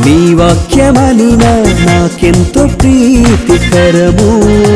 నీ వాక్యమలిన నాకెంతో ప్రీతికరము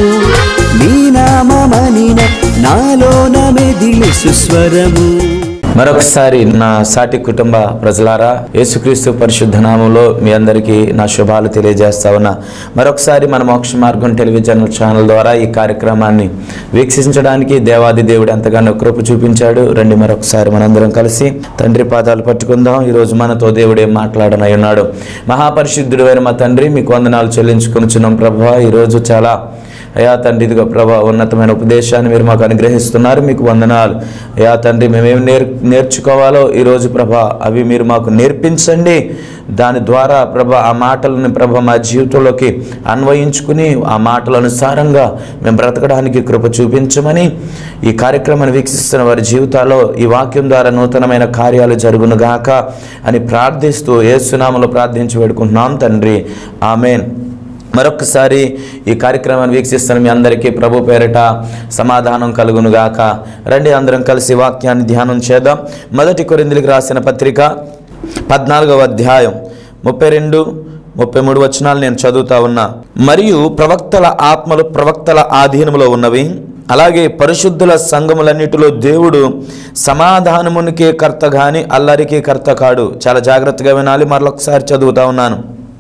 నీ నామమలిన నాలోన మెదిలి సుస్వరము మరొకసారి నా సాటి కుటుంబ ప్రజలారా యేసుక్రీస్తు పరిశుద్ధ నామంలో మీ అందరికీ నా శుభాలు తెలియజేస్తా ఉన్నా మరొకసారి మన మోక్ష మార్గం టెలివిజన్ ఛానల్ ద్వారా ఈ కార్యక్రమాన్ని వీక్షించడానికి దేవాది దేవుడు ఎంతగానో కృప చూపించాడు రండి మరొకసారి మనందరం కలిసి తండ్రి పాదాలు పట్టుకుందాం ఈరోజు మనతో దేవుడే మాట్లాడనై ఉన్నాడు మహాపరిశుద్ధుడు అయిన మా తండ్రి మీకు వందనాలు చెల్లించుకొనిచున్నాం ప్రభా ఈరోజు చాలా అయా తండ్రి ఇదిగో ప్రభా ఉన్నతమైన ఉపదేశాన్ని మీరు మాకు అనుగ్రహిస్తున్నారు మీకు వందనాలు అయా తండ్రి మేమేమి నేర్ నేర్చుకోవాలో ఈరోజు ప్రభా అవి మీరు మాకు నేర్పించండి దాని ద్వారా ప్రభా ఆ మాటలను ప్రభ మా జీవితంలోకి అన్వయించుకుని ఆ మాటల అనుసారంగా మేము బ్రతకడానికి కృప చూపించమని ఈ కార్యక్రమాన్ని వీక్షిస్తున్న వారి జీవితాల్లో ఈ వాక్యం ద్వారా నూతనమైన కార్యాలు జరుగును గాక అని ప్రార్థిస్తూ ఏసునామలో ప్రార్థించి వేడుకుంటున్నాం తండ్రి ఆమెన్ మరొకసారి ఈ కార్యక్రమాన్ని వీక్షిస్తున్న మీ అందరికీ ప్రభు పేరిట సమాధానం కలుగునుగాక రండి అందరం కలిసి వాక్యాన్ని ధ్యానం చేద్దాం మొదటి కొరిందులకు రాసిన పత్రిక పద్నాలుగవ అధ్యాయం ముప్పై రెండు ముప్పై మూడు వచనాలు నేను చదువుతా ఉన్నా మరియు ప్రవక్తల ఆత్మలు ప్రవక్తల ఆధీనంలో ఉన్నవి అలాగే పరిశుద్ధుల సంఘములన్నిటిలో దేవుడు సమాధానమునికే కర్త గాని అల్లరికే కర్త కాడు చాలా జాగ్రత్తగా వినాలి మరొకసారి చదువుతా ఉన్నాను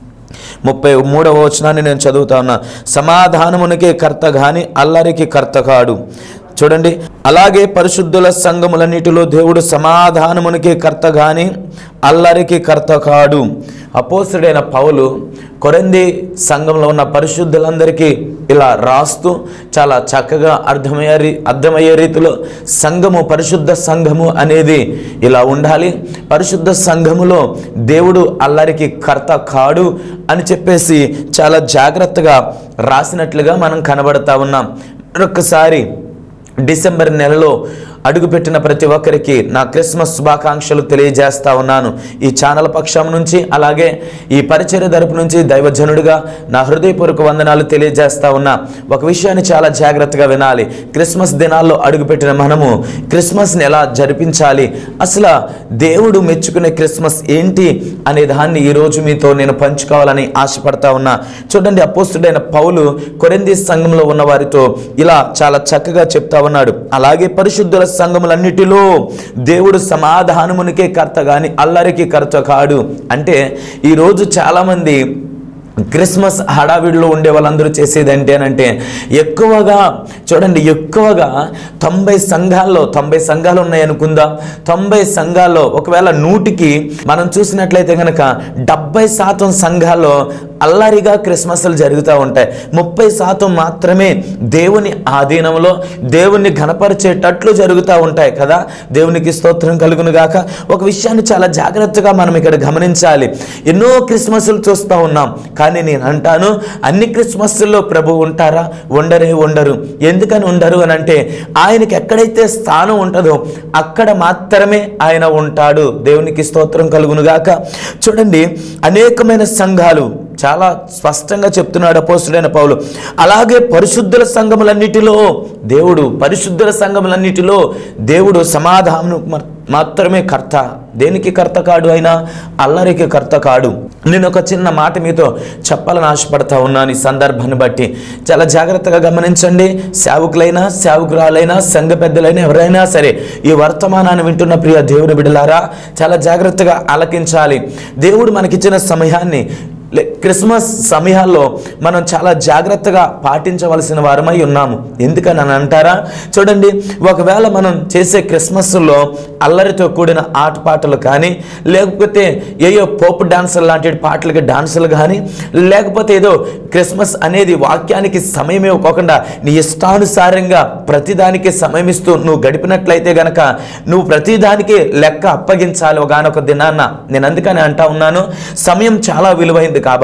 ముప్పై మూడవ వచనాన్ని నేను చదువుతా ఉన్నా సమాధానమునికే కర్త గాని అల్లరికి కర్త కాడు చూడండి అలాగే పరిశుద్ధుల సంఘములన్నిటిలో దేవుడు సమాధానమునికే కర్త గాని అల్లరికి కర్త కాడు అపోసుడైన పౌలు కొరంది సంఘంలో ఉన్న పరిశుద్ధులందరికీ ఇలా రాస్తూ చాలా చక్కగా అర్థమయ్యే రీ- అర్థమయ్యే రీతిలో సంఘము పరిశుద్ధ సంఘము అనేది ఇలా ఉండాలి పరిశుద్ధ సంఘములో దేవుడు అల్లరికి కర్త కాడు అని చెప్పేసి చాలా జాగ్రత్తగా రాసినట్లుగా మనం కనబడతా ఉన్నాం మరొకసారి డిసెంబర్ నెలలో అడుగుపెట్టిన ప్రతి ఒక్కరికి నా క్రిస్మస్ శుభాకాంక్షలు తెలియజేస్తా ఉన్నాను ఈ ఛానల్ పక్షం నుంచి అలాగే ఈ పరిచర్య తరపు నుంచి దైవజనుడిగా నా హృదయపూర్వక వందనాలు తెలియజేస్తా ఉన్నా ఒక విషయాన్ని చాలా జాగ్రత్తగా వినాలి క్రిస్మస్ దినాల్లో అడుగుపెట్టిన మనము క్రిస్మస్ని ఎలా జరిపించాలి అసలు దేవుడు మెచ్చుకునే క్రిస్మస్ ఏంటి అనే దాన్ని ఈరోజు మీతో నేను పంచుకోవాలని ఆశపడతా ఉన్నా చూడండి అపోస్తుడైన పౌలు కొరింది సంఘంలో ఉన్న వారితో ఇలా చాలా చక్కగా చెప్తా ఉన్నాడు అలాగే పరిశుద్ధుల సంఘములన్నిటిలో దేవుడు సమాధానమునికే కర్త గాని అల్లరికి కర్త కాడు అంటే ఈరోజు చాలామంది క్రిస్మస్ హడావిడిలో ఉండే వాళ్ళందరూ చేసేది ఏంటంటే ఎక్కువగా చూడండి ఎక్కువగా తొంభై సంఘాల్లో తొంభై సంఘాలు ఉన్నాయి అనుకుందాం తొంభై సంఘాల్లో ఒకవేళ నూటికి మనం చూసినట్లయితే కనుక డెబ్బై శాతం సంఘాల్లో అల్లరిగా క్రిస్మస్లు జరుగుతూ ఉంటాయి ముప్పై శాతం మాత్రమే దేవుని ఆధీనంలో దేవుణ్ణి ఘనపరిచేటట్లు జరుగుతూ ఉంటాయి కదా దేవునికి స్తోత్రం కలుగును గాక ఒక విషయాన్ని చాలా జాగ్రత్తగా మనం ఇక్కడ గమనించాలి ఎన్నో క్రిస్మస్లు చూస్తూ ఉన్నాం కానీ నేను అంటాను అన్ని క్రిస్మస్ల్లో ప్రభు ఉంటారా ఉండరే ఉండరు ఎందుకని ఉండరు అని అంటే ఆయనకి ఎక్కడైతే స్థానం ఉంటుందో అక్కడ మాత్రమే ఆయన ఉంటాడు దేవునికి స్తోత్రం కలుగును గాక చూడండి అనేకమైన సంఘాలు చాలా స్పష్టంగా చెప్తున్నాడు అపోస్తుడైన పౌలు అలాగే పరిశుద్ధుల సంఘములన్నిటిలో దేవుడు పరిశుద్ధుల సంఘములన్నిటిలో దేవుడు సమాధానం మాత్రమే కర్త దేనికి కర్త కాడు అయినా అల్లరికి కర్త కాడు నేను ఒక చిన్న మాట మీతో చెప్పాలని ఆశపడతా ఉన్నాను ఈ సందర్భాన్ని బట్టి చాలా జాగ్రత్తగా గమనించండి సేవకులైనా సేవకురాలైనా సంఘ పెద్దలైనా ఎవరైనా సరే ఈ వర్తమానాన్ని వింటున్న ప్రియ దేవుని బిడలారా చాలా జాగ్రత్తగా ఆలకించాలి దేవుడు మనకిచ్చిన సమయాన్ని లే- క్రిస్మస్ సమయాల్లో మనం చాలా జాగ్రత్తగా పాటించవలసిన వారమై ఉన్నాము ఎందుకని అని అంటారా చూడండి ఒకవేళ మనం చేసే క్రిస్మస్లో అల్లరితో కూడిన ఆటపాటలు కానీ లేకపోతే ఏయో పోపు డాన్సులు లాంటి పాటలకి డాన్సులు కానీ లేకపోతే ఏదో క్రిస్మస్ అనేది వాక్యానికి సమయం ఇవ్వకోకుండా నీ ఇష్టానుసారంగా ప్రతిదానికి సమయం ఇస్తూ నువ్వు గడిపినట్లయితే గనక నువ్వు ప్రతిదానికి లెక్క అప్పగించాలి ఒకనొక దినాన్న నేను అందుకని అంటా ఉన్నాను సమయం చాలా విలువైంది కాబట్టి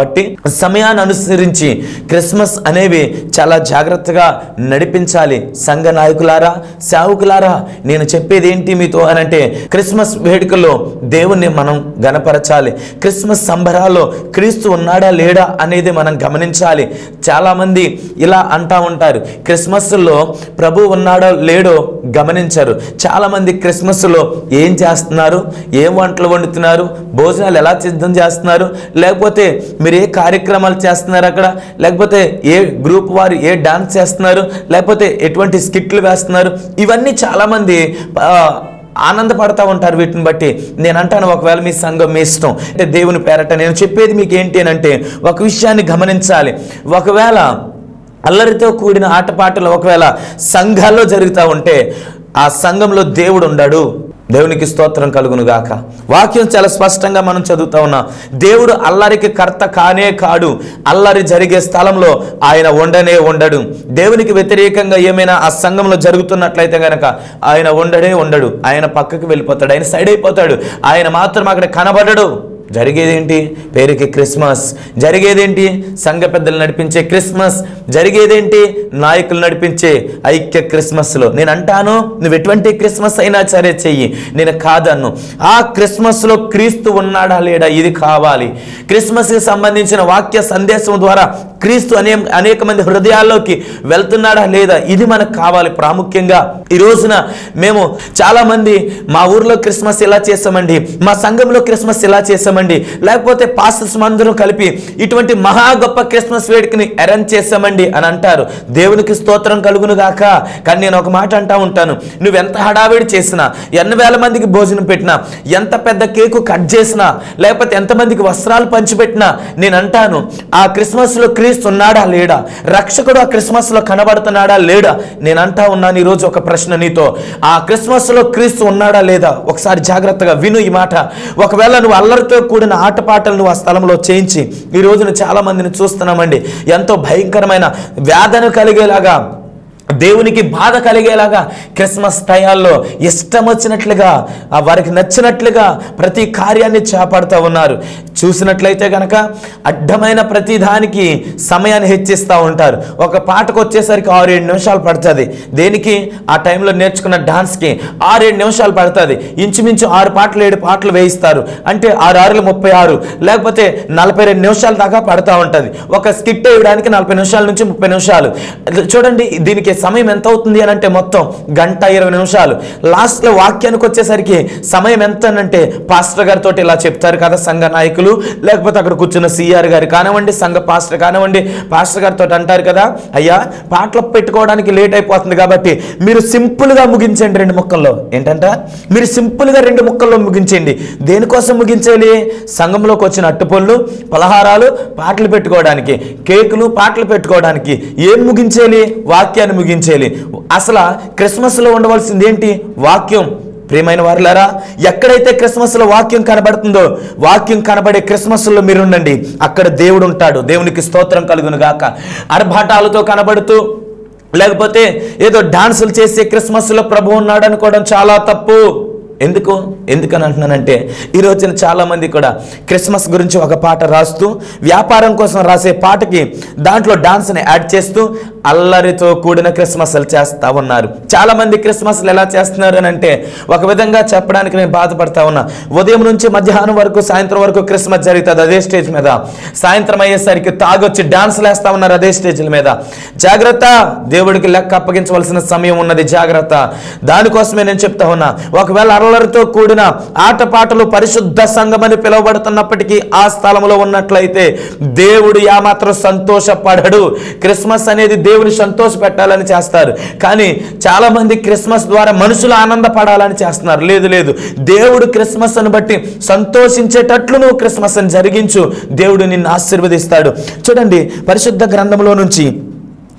కాబట్టి సమయాన్ని అనుసరించి క్రిస్మస్ అనేవి చాలా జాగ్రత్తగా నడిపించాలి సంఘ నాయకులారా సేవకులారా నేను చెప్పేది ఏంటి మీతో అని అంటే క్రిస్మస్ వేడుకల్లో దేవుణ్ణి మనం గనపరచాలి క్రిస్మస్ సంబరాల్లో క్రీస్తు ఉన్నాడా లేడా అనేది మనం గమనించాలి చాలామంది ఇలా అంటా ఉంటారు క్రిస్మస్లో ప్రభు ఉన్నాడో లేడో గమనించరు చాలామంది క్రిస్మస్లో ఏం చేస్తున్నారు ఏం వంటలు వండుతున్నారు భోజనాలు ఎలా సిద్ధం చేస్తున్నారు లేకపోతే మీరు ఏ కార్యక్రమాలు చేస్తున్నారు అక్కడ లేకపోతే ఏ గ్రూప్ వారు ఏ డాన్స్ చేస్తున్నారు లేకపోతే ఎటువంటి స్కిట్లు వేస్తున్నారు ఇవన్నీ చాలామంది ఆ, ఆనందపడతా ఉంటారు వీటిని బట్టి నేను అంటాను ఒకవేళ మీ సంఘం మీ ఇష్టం అంటే దేవుని పేరట నేను చెప్పేది మీకు ఏంటి అని అంటే ఒక విషయాన్ని గమనించాలి ఒకవేళ అల్లరితో కూడిన ఆటపాటలు ఒకవేళ సంఘాల్లో జరుగుతూ ఉంటే ఆ సంఘంలో దేవుడు ఉండడు దేవునికి స్తోత్రం కలుగును గాక వాక్యం చాలా స్పష్టంగా మనం చదువుతా ఉన్నాం దేవుడు అల్లరికి కర్త కానే కాడు అల్లరి జరిగే స్థలంలో ఆయన ఉండనే ఉండడు దేవునికి వ్యతిరేకంగా ఏమైనా ఆ సంఘంలో జరుగుతున్నట్లయితే గనక ఆయన ఉండడే ఉండడు ఆయన పక్కకి వెళ్ళిపోతాడు ఆయన సైడ్ అయిపోతాడు ఆయన మాత్రం అక్కడ కనబడడు జరిగేదేంటి పేరుకి క్రిస్మస్ జరిగేదేంటి సంఘ పెద్దలు నడిపించే క్రిస్మస్ జరిగేదేంటి నాయకులు నడిపించే ఐక్య క్రిస్మస్లో నేను అంటాను నువ్వు ఎటువంటి క్రిస్మస్ అయినా సరే చెయ్యి నేను కాదన్ను ఆ క్రిస్మస్లో క్రీస్తు ఉన్నాడా లేడా ఇది కావాలి క్రిస్మస్కి సంబంధించిన వాక్య సందేశం ద్వారా క్రీస్తు అనే అనేక మంది హృదయాల్లోకి వెళ్తున్నాడా లేదా ఇది మనకు కావాలి ప్రాముఖ్యంగా ఈ రోజున మేము చాలా మంది మా ఊర్లో క్రిస్మస్ ఇలా చేసామండి మా సంఘంలో క్రిస్మస్ ఇలా చేసామండి లేకపోతే పాస్టర్స్ అందరం కలిపి ఇటువంటి మహా గొప్ప క్రిస్మస్ వేడుకని అరేంజ్ చేసామండి అని అంటారు దేవునికి స్తోత్రం కలుగును గాక కానీ నేను ఒక మాట అంటా ఉంటాను నువ్వు ఎంత హడావిడి చేసినా ఎన్ని వేల మందికి భోజనం పెట్టినా ఎంత పెద్ద కేకు కట్ చేసినా లేకపోతే ఎంతమందికి వస్త్రాలు పంచిపెట్టినా నేను అంటాను ఆ క్రిస్మస్లో క్రీస్తు ఉన్నాడా లేడా రక్షకుడు ఆ క్రిస్మస్లో కనబడుతున్నాడా లేడా నేను అంటా ఉన్నాను ఈరోజు ఒక ప్రశ్న నీతో ఆ క్రిస్మస్లో క్రీస్తు ఉన్నాడా లేదా ఒకసారి జాగ్రత్తగా విను ఈ మాట ఒకవేళ నువ్వు అల్లరితో కూడిన ఆటపాటలు నువ్వు ఆ స్థలంలో చేయించి ఈ రోజున చాలా మందిని చూస్తున్నామండి ఎంతో భయంకరమైన వేదన కలిగేలాగా దేవునికి బాధ కలిగేలాగా క్రిస్మస్ టయాల్లో ఇష్టం వచ్చినట్లుగా ఆ వారికి నచ్చినట్లుగా ప్రతి కార్యాన్ని చేపడుతూ ఉన్నారు చూసినట్లయితే గనక అడ్డమైన ప్రతి దానికి సమయాన్ని హెచ్చిస్తూ ఉంటారు ఒక పాటకు వచ్చేసరికి ఆరు ఏడు నిమిషాలు పడుతుంది దేనికి ఆ టైంలో నేర్చుకున్న డాన్స్కి ఆరు ఏడు నిమిషాలు పడుతుంది ఇంచుమించు ఆరు పాటలు ఏడు పాటలు వేయిస్తారు అంటే ఆరు ఆరులు ముప్పై ఆరు లేకపోతే నలభై రెండు నిమిషాల దాకా పడుతూ ఉంటుంది ఒక స్కిట్ వేయడానికి నలభై నిమిషాల నుంచి ముప్పై నిమిషాలు చూడండి దీనికి సమయం ఎంత అవుతుంది అని అంటే మొత్తం గంట ఇరవై నిమిషాలు లాస్ట్లో వాక్యానికి వచ్చేసరికి సమయం ఎంత అని అంటే పాస్టర్ గారితో ఇలా చెప్తారు కదా సంఘ నాయకులు లేకపోతే అక్కడ కూర్చున్న సిఆర్ గారు కానివ్వండి సంఘ పాస్టర్ కానివ్వండి పాస్టర్ గారితో అంటారు కదా అయ్యా పాటలు పెట్టుకోవడానికి లేట్ అయిపోతుంది కాబట్టి మీరు సింపుల్గా ముగించండి రెండు ముక్కల్లో ఏంటంట మీరు సింపుల్గా రెండు ముక్కల్లో ముగించండి దేనికోసం ముగించాలి సంఘంలోకి వచ్చిన అట్టుపళ్ళు పలహారాలు పాటలు పెట్టుకోవడానికి కేకులు పాటలు పెట్టుకోవడానికి ఏం ముగించేయాలి వాక్యాన్ని ముగించేయాలి అసలు క్రిస్మస్లో ఉండవలసింది ఏంటి వాక్యం ప్రియమైన వారులారా ఎక్కడైతే క్రిస్మస్లో వాక్యం కనబడుతుందో వాక్యం కనబడే క్రిస్మస్లో మీరు ఉండండి అక్కడ దేవుడు ఉంటాడు దేవునికి స్తోత్రం కలుగును గాక అర్భాటాలతో కనబడుతూ లేకపోతే ఏదో డాన్సులు చేసే క్రిస్మస్లో ప్రభు ఉన్నాడు అనుకోవడం చాలా తప్పు ఎందుకు ఎందుకని అంటున్నానంటే ఈ రోజున చాలామంది కూడా క్రిస్మస్ గురించి ఒక పాట రాస్తూ వ్యాపారం కోసం రాసే పాటకి దాంట్లో డాన్స్ని యాడ్ చేస్తూ అల్లరితో కూడిన క్రిస్మస్లు చేస్తూ ఉన్నారు చాలామంది క్రిస్మస్లు ఎలా చేస్తున్నారు అని అంటే ఒక విధంగా చెప్పడానికి నేను బాధపడతా ఉన్నా ఉదయం నుంచి మధ్యాహ్నం వరకు సాయంత్రం వరకు క్రిస్మస్ జరుగుతుంది అదే స్టేజ్ మీద సాయంత్రం అయ్యేసరికి తాగొచ్చి డాన్స్లు వేస్తా ఉన్నారు అదే స్టేజ్ల మీద జాగ్రత్త దేవుడికి లెక్క అప్పగించవలసిన సమయం ఉన్నది జాగ్రత్త దానికోసమే నేను చెప్తా ఉన్నా ఒకవేళ అల్లరితో కూడిన ఆటపాటలు పరిశుద్ధ సంఘం అని పిలువబడుతున్నప్పటికీ ఆ స్థలంలో ఉన్నట్లయితే దేవుడు ఏమాత్రం సంతోషపడడు క్రిస్మస్ అనేది దేవుని సంతోష పెట్టాలని చేస్తారు కానీ చాలా మంది క్రిస్మస్ ద్వారా మనుషులు ఆనందపడాలని చేస్తున్నారు లేదు లేదు దేవుడు క్రిస్మస్ అని బట్టి సంతోషించేటట్లు నువ్వు క్రిస్మస్ అని జరిగించు దేవుడు నిన్ను ఆశీర్వదిస్తాడు చూడండి పరిశుద్ధ గ్రంథంలో నుంచి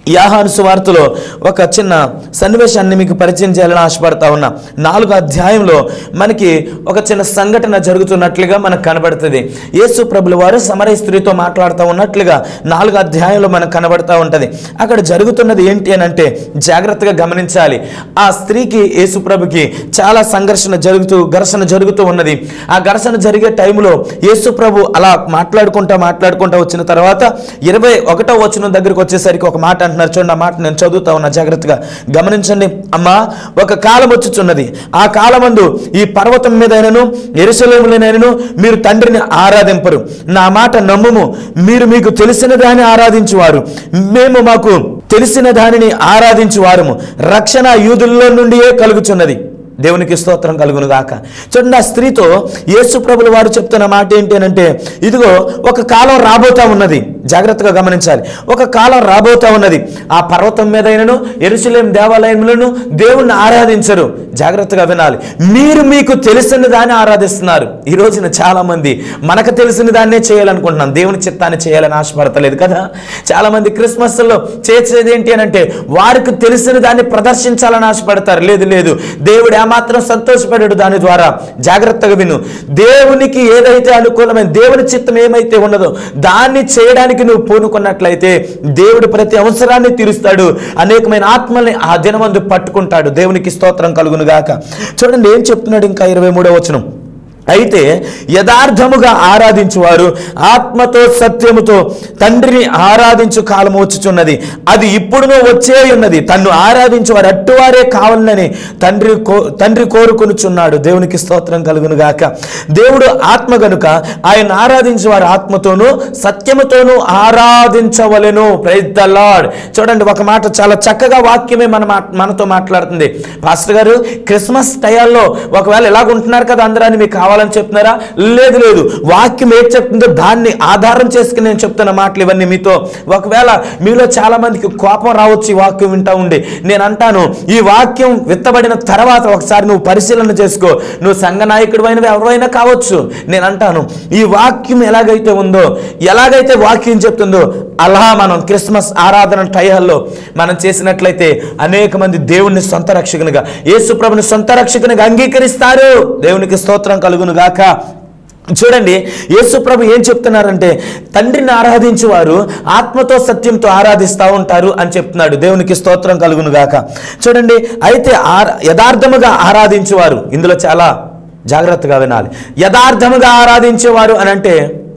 యాహాను సువార్తలో ఒక చిన్న సన్నివేశాన్ని మీకు పరిచయం చేయాలని ఆశపడతా ఉన్నా నాలుగో అధ్యాయంలో మనకి ఒక చిన్న సంఘటన జరుగుతున్నట్లుగా మనకు కనబడుతుంది యేసు ప్రభుల వారు సమరయ స్త్రీతో మాట్లాడుతూ ఉన్నట్లుగా నాలుగో అధ్యాయంలో మనకు కనబడుతూ ఉంటుంది అక్కడ జరుగుతున్నది ఏంటి అని అంటే జాగ్రత్తగా గమనించాలి ఆ స్త్రీకి యేసు ప్రభుకి చాలా సంఘర్షణ జరుగుతూ ఘర్షణ జరుగుతూ ఉన్నది ఆ ఘర్షణ జరిగే టైంలో యేసు ప్రభు అలా మాట్లాడుకుంటా మాట్లాడుకుంటా వచ్చిన తర్వాత ఇరవై ఒకటో వచ్చిన దగ్గరికి వచ్చేసరికి ఒక మాట అంటున్నారు చూడండి ఆ మాట నేను చదువుతా ఉన్నా జాగ్రత్తగా గమనించండి అమ్మా ఒక కాలం వచ్చుచున్నది ఆ కాలమందు ఈ పర్వతం మీదైనను ఎరుసలేములనైనను మీరు తండ్రిని ఆరాధింపరు నా మాట నమ్ముము మీరు మీకు తెలిసిన దాన్ని ఆరాధించువారు మేము మాకు తెలిసిన దానిని ఆరాధించువారము రక్షణ యూదుల్లో నుండియే కలుగుచున్నది దేవునికి స్తోత్రం కలుగును గాక చూడండి ఆ స్త్రీతో యేసు ప్రభుల వారు చెప్తున్న మాట ఏంటి అని అంటే ఇదిగో ఒక కాలం రాబోతా ఉన్నది జాగ్రత్తగా గమనించాలి ఒక కాలం రాబోతా ఉన్నది ఆ పర్వతం మీదైనను ఎరుసలేం దేవాలయంలోను దేవుణ్ణి ఆరాధించరు జాగ్రత్తగా వినాలి మీరు మీకు తెలిసిన దాన్ని ఆరాధిస్తున్నారు ఈ రోజున చాలా మంది మనకు తెలిసిన దాన్నే చేయాలనుకుంటున్నాం దేవుని చిత్తాన్ని చేయాలని ఆశపడతలేదు కదా చాలా మంది క్రిస్మస్లో చేసేది ఏంటి అని అంటే వారికి తెలిసిన దాన్ని ప్రదర్శించాలని ఆశపడతారు లేదు లేదు దేవుడు ఏమాత్రం సంతోషపడాడు దాని ద్వారా జాగ్రత్తగా విను దేవునికి ఏదైతే అనుకూలమైన దేవుని చిత్తం ఏమైతే ఉన్నదో దాన్ని చేయడానికి నువ్వు పూనుకున్నట్లయితే దేవుడు ప్రతి అవసరాన్ని తీరుస్తాడు అనేకమైన ఆత్మల్ని ఆ దినమందు పట్టుకుంటాడు దేవునికి స్తోత్రం కలుగును గాక చూడండి ఏం చెప్తున్నాడు ఇంకా ఇరవై మూడో వచనం అయితే యథార్థముగా ఆరాధించువారు ఆత్మతో సత్యముతో తండ్రిని ఆరాధించు కాలం వచ్చుచున్నది అది ఇప్పుడునూ వచ్చే ఉన్నది తన్ను ఆరాధించువారు అట్టువారే కావాలని తండ్రి కో తండ్రి కోరుకొనుచున్నాడు దేవునికి స్తోత్రం కలుగును గాక దేవుడు ఆత్మ గనుక ఆయన ఆరాధించేవారు ఆత్మతోనూ సత్యముతోనూ ఆరాధించవలెను ప్రైజ్ ద లార్డ్ చూడండి ఒక మాట చాలా చక్కగా వాక్యమే మన మా- మనతో మాట్లాడుతుంది పాస్టర్ గారు క్రిస్మస్ టయాల్లో ఒకవేళ ఎలాగుంటున్నారు కదా అందరూ అని మీకు కావాలని చెప్తున్నారా లేదు లేదు వాక్యం ఏది చెప్తుందో దాన్ని ఆధారం చేసుకుని నేను చెప్తున్న మాటలు ఇవన్నీ మీతో ఒకవేళ మీలో చాలా మందికి కోపం రావచ్చు ఈ వాక్యం వింటా ఉండి నేను అంటాను ఈ వాక్యం విత్తబడిన తర్వాత ఒకసారి నువ్వు పరిశీలన చేసుకో నువ్వు సంఘ నాయకుడు అయినవి ఎవరైనా కావచ్చు నేను అంటాను ఈ వాక్యం ఎలాగైతే ఉందో ఎలాగైతే వాక్యం చెప్తుందో అలా మనం క్రిస్మస్ ఆరాధన టైహాల్లో మనం చేసినట్లయితే అనేక మంది దేవుణ్ణి సొంత రక్షకునిగా యేసు ప్రభుని సొంత రక్షకునిగా అంగీకరిస్తారు దేవునికి స్తోత్రం కలుగును గాక చూడండి యేసు ప్రభు ఏం చెప్తున్నారంటే తండ్రిని ఆరాధించువారు ఆత్మతో సత్యంతో ఆరాధిస్తూ ఉంటారు అని చెప్తున్నాడు దేవునికి స్తోత్రం కలుగును గాక చూడండి అయితే ఆర యథార్థముగా ఆరాధించేవారు ఇందులో చాలా జాగ్రత్తగా వినాలి యథార్థముగా ఆరాధించేవారు అని అంటే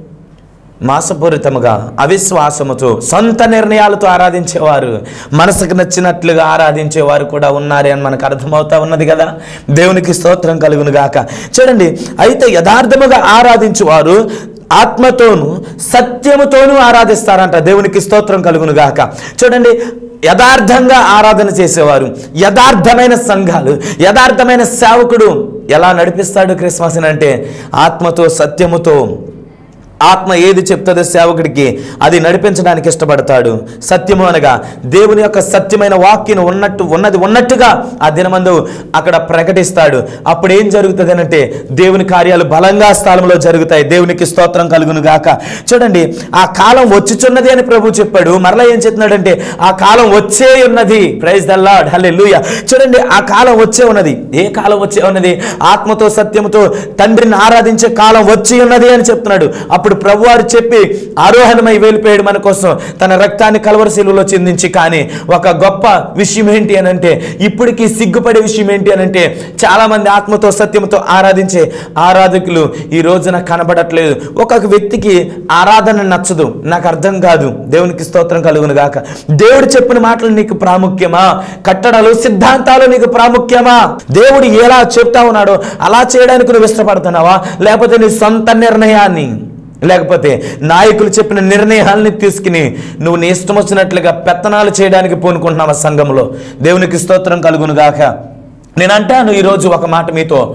మాసపూరితముగా అవిశ్వాసముతో సొంత నిర్ణయాలతో ఆరాధించేవారు మనసుకు నచ్చినట్లుగా ఆరాధించేవారు కూడా ఉన్నారే అని మనకు అర్థమవుతా ఉన్నది కదా దేవునికి స్తోత్రం కలుగును గాక చూడండి అయితే యథార్థముగా ఆరాధించువారు ఆత్మతోను సత్యముతోనూ ఆరాధిస్తారంట దేవునికి స్తోత్రం కలుగును గాక చూడండి యథార్థంగా ఆరాధన చేసేవారు యథార్థమైన సంఘాలు యథార్థమైన సేవకుడు ఎలా నడిపిస్తాడు క్రిస్మస్ అంటే ఆత్మతో సత్యముతో ఆత్మ ఏది చెప్తుందో సేవకుడికి అది నడిపించడానికి ఇష్టపడతాడు సత్యము అనగా దేవుని యొక్క సత్యమైన వాక్యను ఉన్నట్టు ఉన్నది ఉన్నట్టుగా ఆ దినమందు అక్కడ ప్రకటిస్తాడు అప్పుడు ఏం జరుగుతుంది అంటే దేవుని కార్యాలు బలంగా స్థలంలో జరుగుతాయి దేవునికి స్తోత్రం కలుగును గాక చూడండి ఆ కాలం వచ్చుచున్నది అని ప్రభు చెప్పాడు మరలా ఏం చెప్తున్నాడంటే ఆ కాలం వచ్చే ఉన్నది ప్రైజ్ ద లార్డ్ హల్లెలూయా చూడండి ఆ కాలం వచ్చే ఉన్నది ఏ కాలం వచ్చే ఉన్నది ఆత్మతో సత్యముతో తండ్రిని ఆరాధించే కాలం వచ్చి ఉన్నది అని చెప్తున్నాడు అప్పుడు ప్రభువారు చెప్పి ఆరోహణమై వెళ్ళిపోయాడు మన కోసం తన రక్తాన్ని కలవరశీలలో చెందించి కానీ ఒక గొప్ప విషయం ఏంటి అని అంటే ఇప్పటికీ సిగ్గుపడే విషయం ఏంటి అని అంటే చాలా మంది ఆత్మతో సత్యంతో ఆరాధించే ఆరాధకులు ఈ రోజున కనబడట్లేదు ఒక్కొక్క వ్యక్తికి ఆరాధన నచ్చదు నాకు అర్థం కాదు దేవునికి స్తోత్రం కలుగును గాక దేవుడు చెప్పిన మాటలు నీకు ప్రాముఖ్యమా కట్టడాలు సిద్ధాంతాలు నీకు ప్రాముఖ్యమా దేవుడు ఎలా చెప్తా ఉన్నాడో అలా చేయడానికి నువ్వు ఇష్టపడుతున్నావా లేకపోతే నీ సొంత నిర్ణయాన్ని లేకపోతే నాయకులు చెప్పిన నిర్ణయాల్ని తీసుకుని నువ్వు నీ ఇష్టం వచ్చినట్లుగా పెత్తనాలు చేయడానికి పూనుకుంటున్నావా సంఘంలో దేవునికి స్తోత్రం కలుగును గాక నేను అంటాను ఈరోజు ఒక మాట మీతో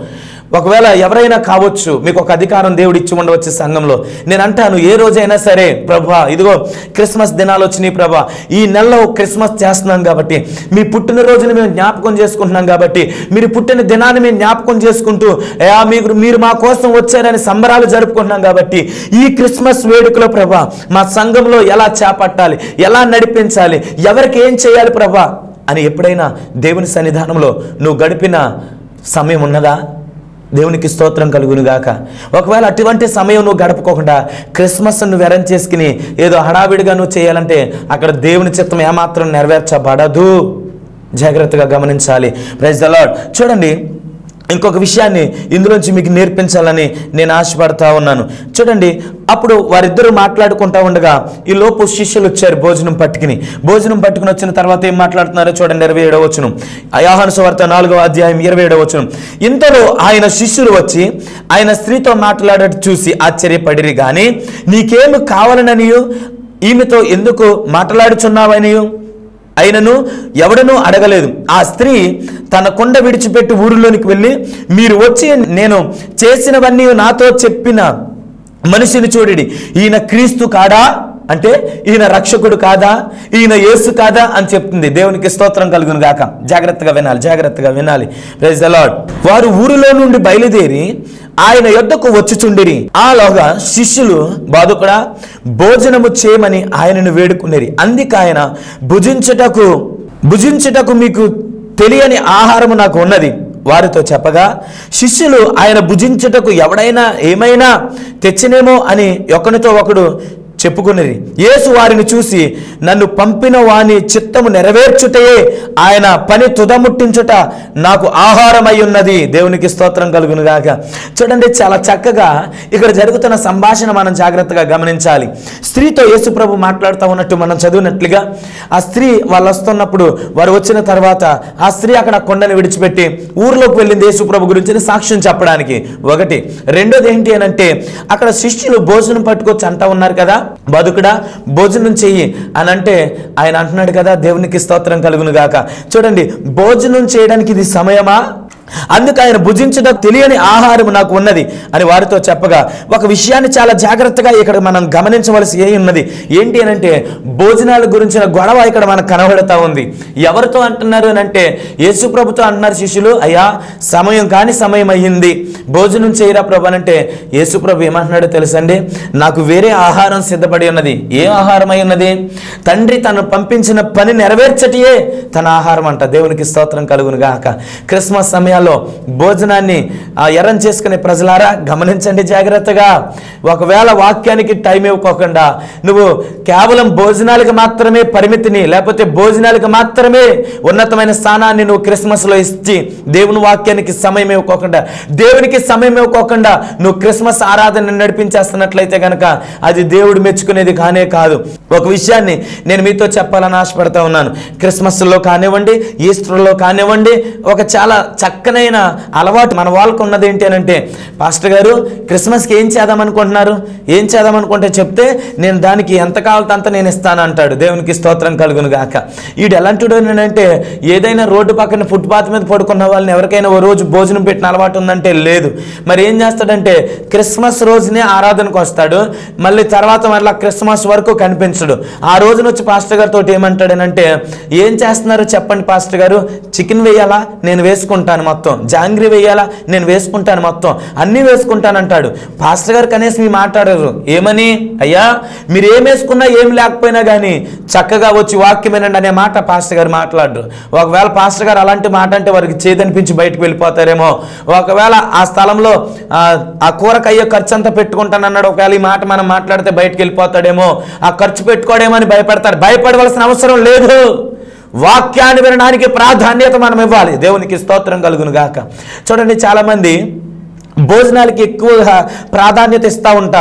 ఒకవేళ ఎవరైనా కావచ్చు మీకు ఒక అధికారం దేవుడు ఇచ్చి ఉండవచ్చు సంఘంలో నేను అంటాను ఏ రోజైనా సరే ప్రభా ఇదిగో క్రిస్మస్ దినాలు వచ్చినాయి ప్రభా ఈ నెలలో క్రిస్మస్ చేస్తున్నాం కాబట్టి మీ పుట్టినరోజుని మేము జ్ఞాపకం చేసుకుంటున్నాం కాబట్టి మీరు పుట్టిన దినాన్ని మేము జ్ఞాపకం చేసుకుంటూ "అయ్యా, మీరు మీరు మా కోసం వచ్చారని సంబరాలు జరుపుకుంటున్నాం కాబట్టి ఈ క్రిస్మస్ వేడుకలో ప్రభా మా సంఘంలో ఎలా చేపట్టాలి ఎలా నడిపించాలి ఎవరికి ఏం చేయాలి ప్రభా అని ఎప్పుడైనా దేవుని సన్నిధానంలో నువ్వు గడిపిన సమయం ఉన్నదా దేవునికి స్తోత్రం కలుగును గాక ఒకవేళ అటువంటి సమయం నువ్వు గడపకోకుండా క్రిస్మస్ నువ్వు వెరం చేసుకుని ఏదో హడావిడిగా నువ్వు చేయాలంటే అక్కడ దేవుని చిత్తం ఏమాత్రం నెరవేర్చబడదు జాగ్రత్తగా గమనించాలి ప్రైజ్ ద లార్డ్ చూడండి ఇంకొక విషయాన్ని ఇందులోంచి మీకు నేర్పించాలని నేను ఆశపడతా ఉన్నాను చూడండి అప్పుడు వారిద్దరూ మాట్లాడుకుంటా ఉండగా ఈ లోపు శిష్యులు వచ్చారు భోజనం పట్టుకుని భోజనం పట్టుకుని వచ్చిన తర్వాత ఏం మాట్లాడుతున్నారో చూడండి ఇరవై ఏడవ వచ్చును అయాహన సువార్త నాలుగవ అధ్యాయం ఇరవై ఏడవ వచ్చును ఇంతలో ఆయన శిష్యులు వచ్చి ఆయన స్త్రీతో మాట్లాడట చూసి ఆశ్చర్యపడిరి గాని నీకేమి కావాలననియు ఈమెతో ఎందుకు మాట్లాడుచున్నావనియు అయినను ఎవడనూ అడగలేదు ఆ స్త్రీ తన కొండ విడిచిపెట్టి ఊరిలోనికి వెళ్ళి మీరు వచ్చి నేను చేసినవన్నీ నాతో చెప్పిన మనిషిని చూడండి ఈయన క్రీస్తు కాడా అంటే ఈయన రక్షకుడు కాదా ఈయన యేసు కాదా అని చెప్తుంది దేవునికి స్తోత్రం కలుగును గాక జాగ్రత్తగా వినాలి జాగ్రత్తగా వినాలి ప్రైజ్ ద లార్డ్ వారు ఊరిలో నుండి బయలుదేరి ఆయన యొద్దకు వచ్చుచుండిరి ఆలోగా శిష్యులు బాధకుడా భోజనము చేయమని ఆయనను వేడుకునేరి అందుకు ఆయన భుజించుటకు భుజించుటకు మీకు తెలియని ఆహారము నాకు ఉన్నది వారితో చెప్పగా శిష్యులు ఆయన భుజించుటకు ఎవడైనా ఏమైనా తెచ్చినేమో అని ఒకనితో ఒకడు చెప్పుకునేది యేసు వారిని చూసి నన్ను పంపిన వాని చిత్తము నెరవేర్చుటయే ఆయన పని తుదముట్టించుట నాకు ఆహారమై ఉన్నది దేవునికి స్తోత్రం కలుగును గాక చూడండి చాలా చక్కగా ఇక్కడ జరుగుతున్న సంభాషణ మనం జాగ్రత్తగా గమనించాలి స్త్రీతో యేసు ప్రభు మాట్లాడుతూ ఉన్నట్టు మనం చదివినట్లుగా ఆ స్త్రీ వాళ్ళు వస్తున్నప్పుడు వారు వచ్చిన తర్వాత ఆ స్త్రీ అక్కడ కొండని విడిచిపెట్టి ఊర్లోకి వెళ్ళింది యేసు ప్రభు గురించి సాక్ష్యం చెప్పడానికి ఒకటి రెండోది ఏంటి అని అంటే అక్కడ శిష్యులు భోజనం పట్టుకొచ్చి అంటా ఉన్నారు కదా బతుకుడా భోజనం చెయ్యి అని అంటే ఆయన అంటున్నాడు కదా దేవునికి స్తోత్రం కలుగును గాక చూడండి భోజనం చేయడానికి ఇది సమయమా అందుకు ఆయన భుజించడం తెలియని ఆహారం నాకు ఉన్నది అని వారితో చెప్పగా ఒక విషయాన్ని చాలా జాగ్రత్తగా ఇక్కడ మనం గమనించవలసి ఏ ఉన్నది ఏంటి అని అంటే భోజనాల గురించిన గొడవ ఇక్కడ మనకు కనబడుతూ ఉంది ఎవరితో అంటున్నారు అని అంటే యేసు ప్రభుతో అంటున్నారు శిష్యులు అయ్యా సమయం కాని సమయం అయ్యింది భోజనం చేయరా ప్రభు అని అంటే యేసు ప్రభు ఏమంటున్నాడో తెలుసండి నాకు వేరే ఆహారం సిద్ధపడి ఉన్నది ఏ ఆహారం అయి ఉన్నది తండ్రి తను పంపించిన పని నెరవేర్చటియే తన ఆహారం అంట దేవునికి స్తోత్రం కలుగును గాక క్రిస్మస్ సమయాల్లో భోజనాన్ని ఆ, ఎర్రం చేసుకునే ప్రజలారా గమనించండి జాగ్రత్తగా ఒకవేళ వాక్యానికి టైం ఇవ్వకోకుండా నువ్వు కేవలం భోజనాలకు మాత్రమే పరిమితిని లేకపోతే భోజనాలకు మాత్రమే ఉన్నతమైన స్థానాన్ని నువ్వు క్రిస్మస్లో ఇచ్చి దేవుని వాక్యానికి సమయం ఇవ్వకోకుండా దేవునికి సమయం ఇవ్వకోకుండా నువ్వు క్రిస్మస్ ఆరాధన నడిపించేస్తున్నట్లయితే కనుక అది దేవుడు మెచ్చుకునేది కానే కాదు ఒక విషయాన్ని నేను మీతో చెప్పాలని ఆశపడతా ఉన్నాను క్రిస్మస్లో కానివ్వండి ఈస్టర్లో కానివ్వండి ఒక చాలా చక్కనైన అలవాటు మన వాళ్ళకు ఉన్నది ఏంటి అని అంటే పాస్టర్ గారు క్రిస్మస్కి ఏం చేద్దాం అనుకుంటున్నారు ఏం చేద్దాం అనుకుంటే చెప్తే నేను దానికి ఎంత కావాలంటే అంత నేను ఇస్తాను అంటాడు దేవునికి స్తోత్రం కలుగును గాక వీడు ఎలాంటిడు అంటే ఏదైనా రోడ్డు పక్కన ఫుట్పాత్ మీద పడుకున్న వాళ్ళని ఎవరికైనా ఓ రోజు భోజనం పెట్టిన అలవాటు ఉందంటే లేదు మరి ఏం చేస్తాడంటే క్రిస్మస్ రోజునే ఆరాధనకు వస్తాడు మళ్ళీ తర్వాత మళ్ళీ క్రిస్మస్ వరకు కనిపించడు ఆ రోజున వచ్చి పాస్టర్ గారితో ఏమంటాడనంటే ఏం చేస్తున్నారు చెప్పండి పాస్టర్ గారు చికెన్ వేయాలా నేను వేసుకుంటాను మొత్తం జాంగ్రీ వేయాలా నేను వేసుకుంటాను మొత్తం అన్నీ వేసుకుంటానంటాడు పాస్టర్ గారు కనీసం మీ మాట్లాడరు ఏమని అయ్యా మీరు ఏం వేసుకున్నా ఏం లేకపోయినా కానీ చక్కగా వచ్చి వాక్యం వినండి అనే మాట పాస్టర్ గారు మాట్లాడరు ఒకవేళ పాస్టర్ గారు అలాంటి మాట అంటే వారికి చేదనిపించి బయటకు వెళ్ళిపోతారేమో ఒకవేళ ఆ స్థలంలో ఆ, ఆ కూరకయ్యే ఖర్చు అంతా పెట్టుకుంటానన్నాడు ఒకవేళ ఈ మాట మనం మాట్లాడితే బయటకు వెళ్ళిపోతాడేమో ఆ ఖర్చు పెట్టుకోవడేమో అని భయపడతాడు భయపడవలసిన అవసరం లేదు వాక్యాన్ని వినడానికి ప్రాధాన్యత మనం ఇవ్వాలి దేవునికి స్తోత్రం కలుగును గాక చూడండి చాలామంది భోజనాలకి ఎక్కువగా ప్రాధాన్యత ఇస్తూ ఉంటారు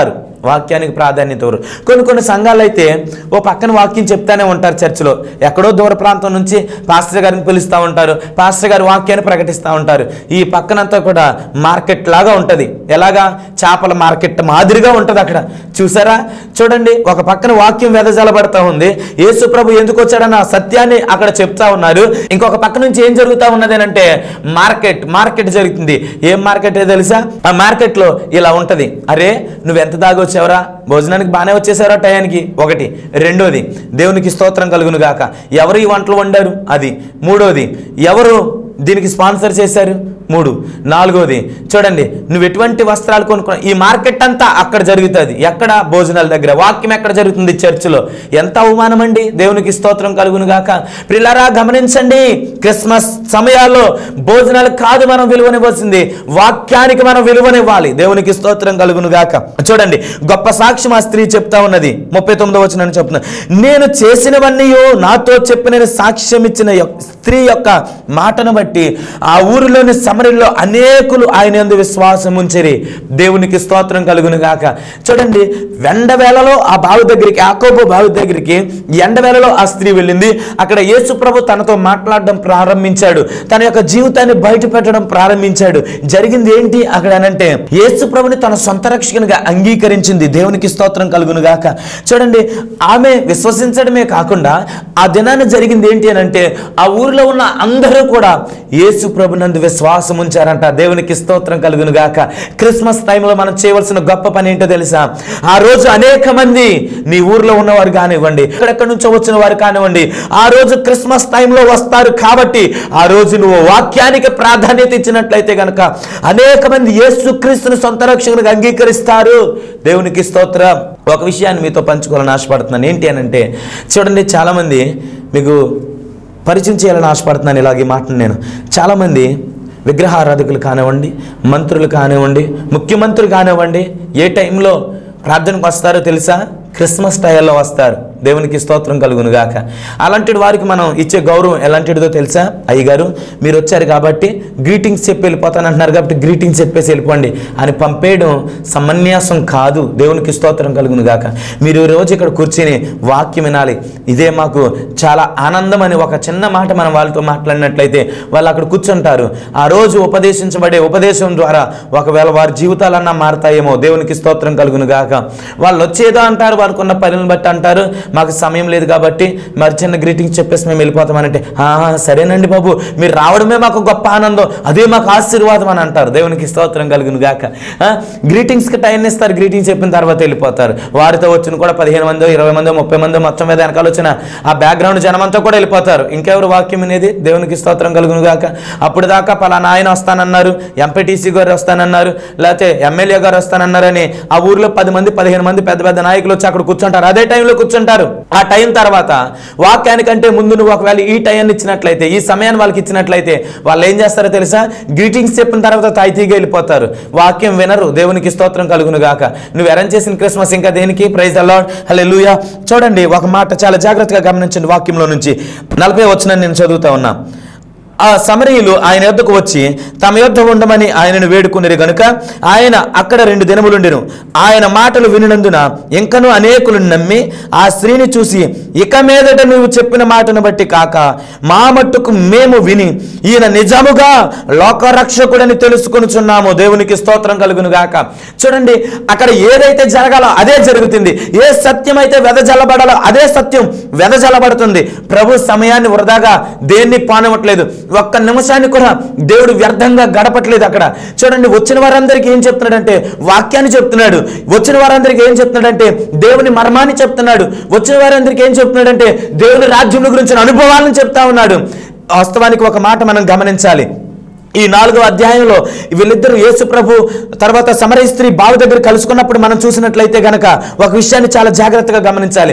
వాక్యానికి ప్రాధాన్యత ఇవ్వరు కొన్ని కొన్ని సంఘాలు అయితే ఓ పక్కన వాక్యం చెప్తానే ఉంటారు చర్చిలో ఎక్కడో దూర ప్రాంతం నుంచి పాస్టర్ గారిని పిలుస్తూ ఉంటారు పాస్టర్ గారు వాక్యాన్ని ప్రకటిస్తూ ఉంటారు ఈ పక్కనంతా కూడా మార్కెట్ లాగా ఉంటుంది ఎలాగా చేపల మార్కెట్ మాదిరిగా ఉంటుంది అక్కడ చూసారా చూడండి ఒక పక్కన వాక్యం వెదజల్లబడతా ఉంది యేసు ప్రభు ఎందుకు వచ్చాడన్న సత్యాన్ని అక్కడ చెప్తా ఉన్నారు ఇంకొక పక్క నుంచి ఏం జరుగుతా ఉన్నది అంటే మార్కెట్ మార్కెట్ జరుగుతుంది ఏం మార్కెట్ తెలుసా ఆ మార్కెట్ లో ఇలా ఉంటది అరే నువ్వు ఎంత దాకా వచ్చావరా భోజనానికి బాగానే వచ్చేసారా టయానికి ఒకటి రెండోది దేవునికి స్తోత్రం కలుగును గాక ఎవరు ఈ వంటలు వండారు అది మూడోది ఎవరు దీనికి స్పాన్సర్ చేశారు మూడు నాలుగోది చూడండి నువ్వు ఎటువంటి వస్త్రాలు కొనుక్కున్నా ఈ మార్కెట్ అంతా అక్కడ జరుగుతుంది ఎక్కడ భోజనాల దగ్గర వాక్యం ఎక్కడ జరుగుతుంది చర్చిలో ఎంత అవమానం అండి దేవునికి స్తోత్రం కలుగును గాక పిల్లరా గమనించండి క్రిస్మస్ సమయాల్లో భోజనాలు కాదు మనం విలువనివ్వాల్సింది వాక్యానికి మనం విలువనివ్వాలి దేవునికి స్తోత్రం కలుగును గాక చూడండి గొప్ప సాక్ష్యం ఆ స్త్రీ చెప్తా ఉన్నది ముప్పై తొమ్మిదో వచ్చిన చెప్తున్నా నేను చేసినవన్నీ నాతో చెప్పిన సాక్ష్యం ఇచ్చిన యొక్- స్త్రీ యొక్క మాటను బట్టి ఆ ఊరిలోని సమరిలో అనేకులు ఆయన యందు విశ్వాసం ఉంచిరి దేవునికి స్తోత్రం కలుగును గాక చూడండి ఎండవేళలో ఆ బావి దగ్గరికి యాకోబు బావి దగ్గరికి ఎండవేళలో ఆ స్త్రీ వెళ్ళింది అక్కడ యేసు ప్రభు తనతో మాట్లాడడం ప్రారంభించాడు తన యొక్క జీవితాన్ని బయట పెట్టడం ప్రారంభించాడు జరిగింది ఏంటి అక్కడ అనంటే యేసు ప్రభుని తన సొంత రక్షకునిగా అంగీకరించింది దేవునికి స్తోత్రం కలుగును గాక చూడండి ఆమె విశ్వసించడమే కాకుండా ఆ దినాన్ని జరిగింది ఏంటి అని అంటే ఆ ఊరిలో ఉన్న అందరూ కూడా యేసు ప్రభునందు విశ్వాసం ఉంచారంట దేవునికి స్తోత్రం కలుగును గాక క్రిస్మస్ టైంలో మనం చేయవలసిన గొప్ప పని ఏంటో తెలుసా ఆ రోజు అనేక మంది నీ ఊర్లో ఉన్నవారు కానివ్వండి ఎక్కడెక్కడి నుంచో వచ్చిన వారు కానివ్వండి ఆ రోజు క్రిస్మస్ టైంలో వస్తారు కాబట్టి ఆ రోజు నువ్వు వాక్యానికి ప్రాధాన్యత ఇచ్చినట్లయితే గనక అనేక మంది యేసు క్రీస్తుని సొంత రక్షకునిగా అంగీకరిస్తారు దేవునికి స్తోత్రం ఒక విషయాన్ని మీతో పంచుకోవాలని ఆశపడుతున్నాను ఏంటి అని అంటే చూడండి చాలామంది మీకు పరిచయం చేయాలని ఆశపడుతున్నాను ఇలాగ ఈ మాటను నేను చాలామంది విగ్రహారాధకులు కానివ్వండి మంత్రులు కానివ్వండి ముఖ్యమంత్రులు కానివ్వండి ఏ టైంలో ప్రార్థనకు వస్తారో తెలుసా క్రిస్మస్ టైంలో వస్తారు దేవునికి స్తోత్రం కలుగును గాక అలాంటి వారికి మనం ఇచ్చే గౌరవం ఎలాంటిదో తెలుసా అయ్యగారు మీరు వచ్చారు కాబట్టి గ్రీటింగ్స్ చెప్పి వెళ్ళిపోతానంటున్నారు కాబట్టి గ్రీటింగ్స్ చెప్పేసి వెళ్ళిపోండి అని పంపేయడం సమన్యాసం కాదు దేవునికి స్తోత్రం కలుగును గాక మీరు ఈ రోజు ఇక్కడ కూర్చుని వాక్యం వినాలి ఇదే మాకు చాలా ఆనందం అని ఒక చిన్న మాట మనం వాళ్ళతో మాట్లాడినట్లయితే వాళ్ళు అక్కడ కూర్చుంటారు ఆ రోజు ఉపదేశించబడే ఉపదేశం ద్వారా ఒకవేళ వారి జీవితాలన్నా మారతాయేమో దేవునికి స్తోత్రం కలుగును గాక వాళ్ళు వచ్చేదో అంటారు వారికి ఉన్న పనులను బట్టి అంటారు మాకు సమయం లేదు కాబట్టి మరి చిన్న గ్రీటింగ్స్ చెప్పేసి మేము వెళ్ళిపోతామనంటే "ఆహా, సరేనండి బాబు మీరు రావడమే మాకు గొప్ప ఆనందం అదే మాకు ఆశీర్వాదం అని అంటారు దేవునికి స్తోత్రం కలుగును గాక ఆ, గ్రీటింగ్స్కి టైం ఇస్తారు గ్రీటింగ్స్ చెప్పిన తర్వాత వెళ్ళిపోతారు వారితో వచ్చిన కూడా పదిహేను మందో ఇరవై మందో ముప్పై మందో మొత్తం మీద వెనకాల వచ్చిన ఆ బ్యాక్గ్రౌండ్ జనమంతా కూడా వెళ్ళిపోతారు ఇంకెవరు వాక్యం అనేది దేవునికి స్తోత్రం కలుగును గాక అప్పుడు దాకా పలానా ఆయన వస్తానన్నారు ఎంపీటీసీ గారు వస్తానన్నారు లేకపోతే ఎమ్మెల్యే గారు వస్తానన్నారని ఆ ఊర్లో పది మంది పదిహేను మంది పెద్ద పెద్ద నాయకులు వచ్చి అక్కడ కూర్చుంటారు అదే టైంలో కూర్చుంటారు ఆ టైం తర్వాత వాక్యానికంటే ముందు నువ్వు ఒకవేళ ఈ టైం ఇచ్చినట్లయితే ఈ సమయాన్ని వాళ్ళకి ఇచ్చినట్లయితే వాళ్ళు ఏం చేస్తారో తెలుసా గ్రీటింగ్స్ చెప్పిన తర్వాత తాయితీగా వెళ్ళిపోతారు వాక్యం వినరు దేవునికి స్తోత్రం కలుగును గాక నువ్వు అరేంజ్ చేసిన క్రిస్మస్ ఇంకా దేనికి ప్రైజ్ అలాడ్ హలే చూడండి ఒక మాట చాలా జాగ్రత్తగా గమనించండి వాక్యంలో నుంచి నలభై వచ్చిన నేను చదువుతా ఉన్నా ఆ సమరీయులు ఆయన యొద్దకు వచ్చి తమ యొద్ద ఉండమని ఆయనను వేడుకునేది గనుక ఆయన అక్కడ రెండు దినములుండెను ఆయన మాటలు వినినందున ఇంకను అనేకులు నమ్మి ఆ స్త్రీని చూసి ఇక మీదట నువ్వు చెప్పిన మాటను బట్టి కాక మా మట్టుకు మేము విని ఈయన నిజముగా లోకరక్షకుడని తెలుసుకొనుచున్నాము దేవునికి స్తోత్రం కలుగును గాక చూడండి అక్కడ ఏదైతే జరగాలో అదే జరుగుతుంది ఏ సత్యం అయితే వెదజల్లబడాలో అదే సత్యం వెదజల్లబడుతుంది ప్రభు సమయాన్ని వృధాగా దేన్ని పానవట్లేదు ఒక్క నిమిషాన్ని కూడా దేవుడు వ్యర్థంగా గడపట్లేదు అక్కడ చూడండి వచ్చిన వారందరికీ ఏం చెప్తున్నాడంటే వాక్యాన్ని చెప్తున్నాడు వచ్చిన వారందరికీ ఏం చెప్తున్నాడంటే దేవుని మర్మాన్ని చెప్తున్నాడు వచ్చిన వారందరికీ ఏం చెప్తున్నాడంటే దేవుని రాజ్యం గురించిన అనుభవాలను చెప్తా ఉన్నాడు వాస్తవానికి ఒక మాట మనం గమనించాలి ఈ నాలుగో అధ్యాయంలో వీళ్ళిద్దరు యేసు ప్రభు తర్వాత సమరయ స్త్రీ బావి దగ్గర కలుసుకున్నప్పుడు మనం చూసినట్లయితే గనక ఒక విషయాన్ని చాలా జాగ్రత్తగా గమనించాలి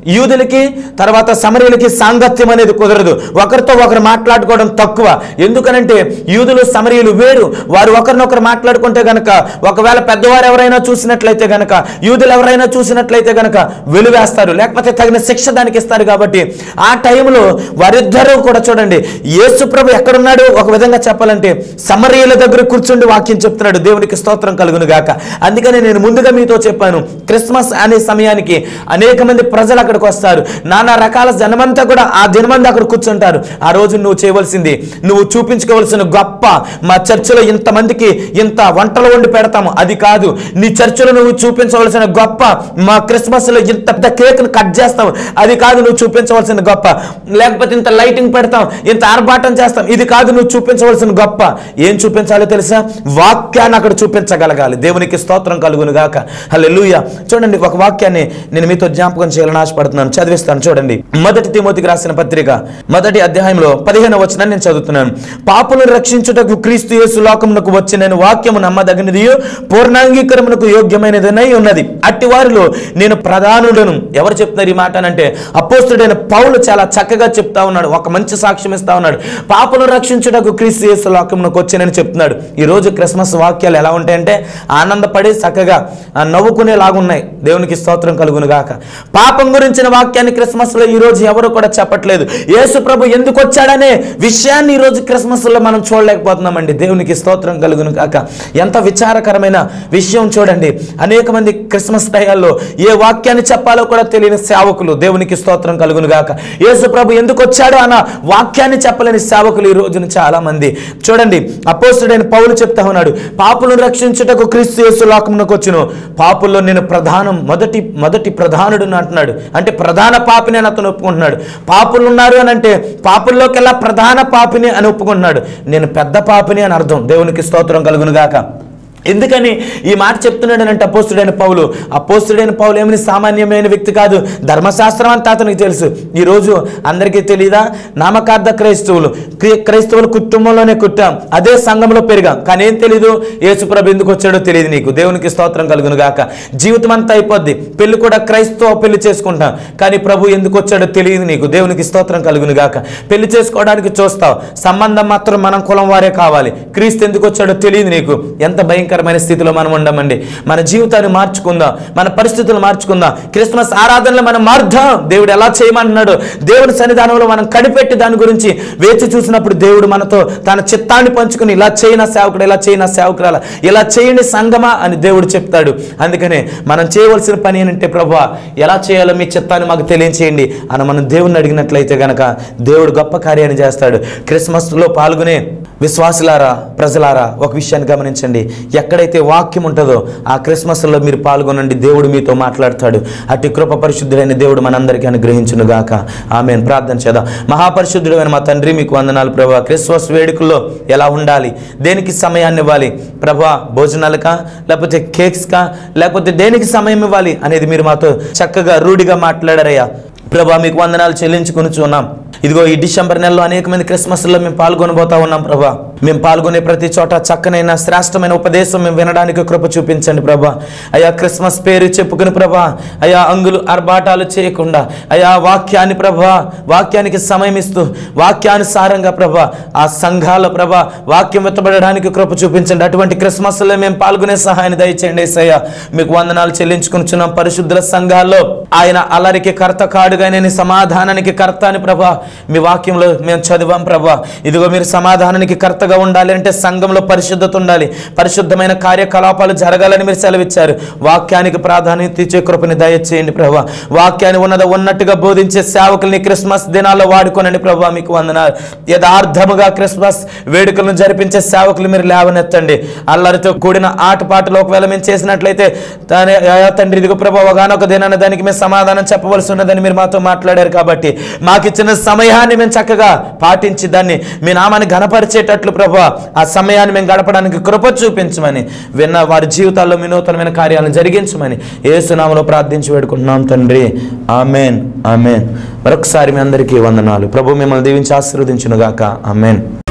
యూదులకి తర్వాత సమరీలకి సాంగత్యం అనేది కుదరదు ఒకరితో ఒకరు మాట్లాడుకోవడం తక్కువ ఎందుకనంటే యూదులు సమరీయులు వేరు వారు ఒకరినొకరు మాట్లాడుకుంటే గనక ఒకవేళ పెద్దవారు ఎవరైనా చూసినట్లయితే గనక యూదులు ఎవరైనా చూసినట్లయితే గనక వెలువేస్తారు లేకపోతే తగిన శిక్ష దానికి ఇస్తారు కాబట్టి ఆ టైంలో వారిద్దరూ కూడా చూడండి యేసు ప్రభు ఎక్కడున్నాడు ఒక విధంగా చెప్పాలంటే సమరీయుల దగ్గర కూర్చుండి వాక్యం చెప్తున్నాడు దేవునికి స్తోత్రం కలుగును గాక అందుకని నేను ముందుగా మీతో చెప్పాను క్రిస్మస్ అనే సమయానికి అనేక మంది ప్రజలు అక్కడికి వస్తారు నానా రకాల జనమంతా కూడా ఆ దినమంది అక్కడ కూర్చుంటారు ఆ రోజు నువ్వు చేయవలసింది నువ్వు చూపించుకోవలసిన గొప్ప మా చర్చిలో ఇంతమందికి ఇంత వంటలు వండి పెడతాము అది కాదు నీ చర్చిలో నువ్వు చూపించవలసిన గొప్ప మా క్రిస్మస్ లో ఇంత పెద్ద కేక్ కట్ చేస్తాం అది కాదు నువ్వు చూపించవలసిన గొప్ప లేకపోతే ఇంత లైటింగ్ పెడతాం ఇంత ఆర్భాటం చేస్తాం ఇది కాదు నువ్వు చూపించవలసిన గొప్ప ఏం చూపించాలో తెలుసా వాక్యాన్ని అక్కడ చూపించగలగాలి దేవునికి స్తోత్రం కలుగును గాక హల్లెలూయ చూడండి ఒక వాక్యాన్ని నేను మీతో జ్ఞాపకం చేయాలని ఆశపడుతున్నాను చదివిస్తాను చూడండి మొదటి తిమోతికి రాసిన పత్రిక మొదటి అధ్యాయంలో పదిహేను వచ్చిన నేను చదువుతున్నాను పాపులను రక్షించుటకు క్రీస్తు యేసు లోకమునకు వచ్చిన వాక్యము నమ్మదగినది పూర్ణాంగీకరమునకు యోగ్యమైనదనై ఉన్నది అట్టి వారిలో నేను ప్రధానుడను ఎవరు చెప్తున్నారు ఈ మాట అంటే అపోస్తుడైన పౌలు చాలా చక్కగా చెప్తా ఉన్నాడు ఒక మంచి సాక్ష్యం ఇస్తా ఉన్నాడు పాపను రక్షించుటకు క్రీస్తు యేసు లోకమునకు వచ్చినని చెప్తున్నాడు ఈ రోజు క్రిస్మస్ వాక్యాలు ఎలా ఉంటాయంటే ఆనందపడి చక్కగా ఆ, నవ్వుకునేలాగున్నాయి దేవునికి స్తోత్రం కలుగును గాక పాపం గురించిన వాక్యాన్ని క్రిస్మస్ లో ఈ రోజు ఎవరు కూడా చెప్పట్లేదు యేసు ప్రభు ఎందుకు వచ్చాడనే విషయాన్ని ఈ రోజు క్రిస్మస్ లో మనం చూడలేకపోతున్నామండి దేవునికి స్తోత్రం కలుగును గాక ఎంత విచారకరమైన విషయం చూడండి అనేక మంది క్రిస్మస్ టయాల్లో ఏ వాక్యాన్ని చెప్పాలో కూడా తెలియని సేవకులు దేవునికి స్తోత్రం కలుగును గాక యేసు ప్రభు ఎందుకు వచ్చాడు అన్న వాక్యాన్ని చెప్పలేని సేవకులు ఈ రోజున చాలా మంది చూడండి అపోస్తుడైన పౌలు చెప్తా ఉన్నాడు పాపులను రక్షించుటకు క్రీస్తు యేసు లోకమునకు వచ్చును పాపుల్లో నేను ప్రధానం మొదటి మొదటి ప్రధానుడు అంటున్నాడు అంటే ప్రధాన పాపిని అని అతను ఒప్పుకుంటున్నాడు పాపులు ఉన్నారు అని అంటే పాపుల్లోకెల్లా ప్రధాన పాపిని అని ఒప్పుకుంటున్నాడు నేను పెద్ద పాపిని అని అర్థం దేవునికి స్తోత్రం కలుగును గాక ఎందుకని ఈ మాట చెప్తున్నాడు అంటే అపోస్తుడైన పౌలు అపోస్తుడైన పౌలు ఏమని సామాన్యమైన వ్యక్తి కాదు ధర్మశాస్త్రం అంతా అతనికి తెలుసు ఈరోజు అందరికీ తెలియదా నామకార్థ క్రైస్తవులు క్రి- క్రైస్తవుల కుటుంబంలోనే కుట్టాం అదే సంఘంలో పెరిగాం కానీ ఏం తెలీదు యేసుప్రభు ఎందుకు వచ్చాడో తెలియదు నీకు దేవునికి స్తోత్రం కలుగును గాక జీవితం అంతా అయిపోద్ది పెళ్లి కూడా క్రైస్తవ పెళ్లి చేసుకుంటాం కానీ ప్రభు ఎందుకు వచ్చాడో తెలియదు నీకు దేవునికి స్తోత్రం కలుగును గాక పెళ్లి చేసుకోవడానికి చూస్తావు సంబంధం మాత్రం మనం కులం వారే కావాలి క్రీస్తు ఎందుకు వచ్చాడో తెలియదు నీకు ఎంత భయంకరమైన స్థితిలో మనం ఉండమండి మన జీవితాన్ని మార్చుకుందాం మన పరిస్థితులు మార్చుకుందాం క్రిస్మస్ ఆరాధనలు మనం మారుద్దాం దేవుడు ఎలా చేయమంటున్నాడు దేవుని సన్నిధానంలో మనం కనిపెట్టి దాని గురించి వేచి చూసినప్పుడు దేవుడు మనతో తన చిత్తాన్ని పంచుకుని ఇలా చేయన సేవకుడు ఇలా చేయన సేవకురాల ఇలా చేయండి సంగమా అని దేవుడు చెప్తాడు అందుకనే మనం చేయవలసిన పని ఏంటంటే ప్రభా ఎలా చేయాలో మీ చిత్తాన్ని మాకు తెలియచేయండి అని మనం దేవుణ్ణి అడిగినట్లయితే గనక దేవుడు గొప్ప కార్యాన్ని చేస్తాడు క్రిస్మస్లో పాల్గొనే విశ్వాసులారా ప్రజలారా ఒక విషయాన్ని గమనించండి ఎక్కడైతే వాక్యం ఉంటుందో ఆ క్రిస్మస్లో మీరు పాల్గొనండి దేవుడు మీతో మాట్లాడతాడు అట్టి కృప పరిశుద్ధుడైన దేవుడు మనందరికీ అనుగ్రహించును గాక ఆమెను ప్రార్థన చేద్దాం మహాపరిశుద్ధుడైన మా తండ్రి మీకు వందనాలు ప్రభా క్రిస్మస్ వేడుకల్లో ఎలా ఉండాలి దేనికి సమయాన్ని ఇవ్వాలి ప్రభా భోజనాలకా లేకపోతే కేక్స్కా లేకపోతే దేనికి సమయం ఇవ్వాలి అనేది మీరు మాతో చక్కగా రూఢిగా మాట్లాడారయ్యా ప్రభా మీకు వందనాలు చెల్లించుకుని చూన్నాం ఇదిగో ఈ డిసెంబర్ నెలలో అనేక మంది క్రిస్మస్లో మేము పాల్గొనబోతా ఉన్నాం ప్రభా మేము పాల్గొనే ప్రతి చోట చక్కనైన శ్రేష్టమైన ఉపదేశం మేము వినడానికి కృప చూపించండి ప్రభా అయా క్రిస్మస్ పేరు చెప్పుకుని ప్రభా అయా అంగులు ఆర్భాటాలు చేయకుండా అయా వాక్యాన్ని ప్రభా వాక్యానికి సమయం ఇస్తూ వాక్యానుసారంగా ప్రభా ఆ సంఘాల ప్రభా వాక్యం వెత్తబడడానికి కృప చూపించండి అటువంటి క్రిస్మస్లో మేము పాల్గొనే సహాయాన్ని దయచేయండి ఏసయ్య మీకు వందనాలు చెల్లించుకుంటున్నాం పరిశుద్ధుల సంఘాల్లో ఆయన అలరికి కర్త కాడుగా నేను సమాధానానికి కర్త అని ప్రభా మీ వాక్యంలో మేము చదివాం ప్రభా ఇదిగో మీరు సమాధానానికి కర్తగా ఉండాలి అంటే సంఘంలో పరిశుద్ధత ఉండాలి పరిశుద్ధమైన కార్యకలాపాలు జరగాలని మీరు సెలవిచ్చారు వాక్యానికి ప్రాధాన్యత ఇచ్చే కృపని దయచేయండి ప్రభా వాక్యాన్ని ఉన్నద ఉన్నట్టుగా బోధించే సేవకుల్ని క్రిస్మస్ దినాల్లో వాడుకోనండి ప్రభా మీకు వందనాలు యథార్థముగా క్రిస్మస్ వేడుకలను జరిపించే సేవకులు మీరు లేవనెత్తండి అల్లరితో కూడిన ఆటపాటలు ఒకవేళ మేము చేసినట్లయితే తానే అయా తండ్రి ఇదిగో ప్రభా ఒకనొక దినాన దానికి మేము సమాధానం చెప్పవలసి ఉన్నదని మీరు మాతో మాట్లాడారు కాబట్టి మాకిచ్చిన సమయాన్ని మేము చక్కగా పాటించి దాన్ని మీ నామాన్ని ఘనపరిచేటట్లు ప్రభా ఆ సమయాన్ని మేము గడపడానికి కృప చూపించమని విన్న వారి జీవితాల్లో మీ నూతనమైన కార్యాలను జరిగించమని ఏసునామలో ప్రార్థించి వేడుకుంటున్నాం తండ్రి ఆమెన్ ఆమెన్ మరొకసారి మీ అందరికీ వందనాలు ప్రభు మిమ్మల్ని దీవించి ఆశీర్వదించునుగాక ఆమెన్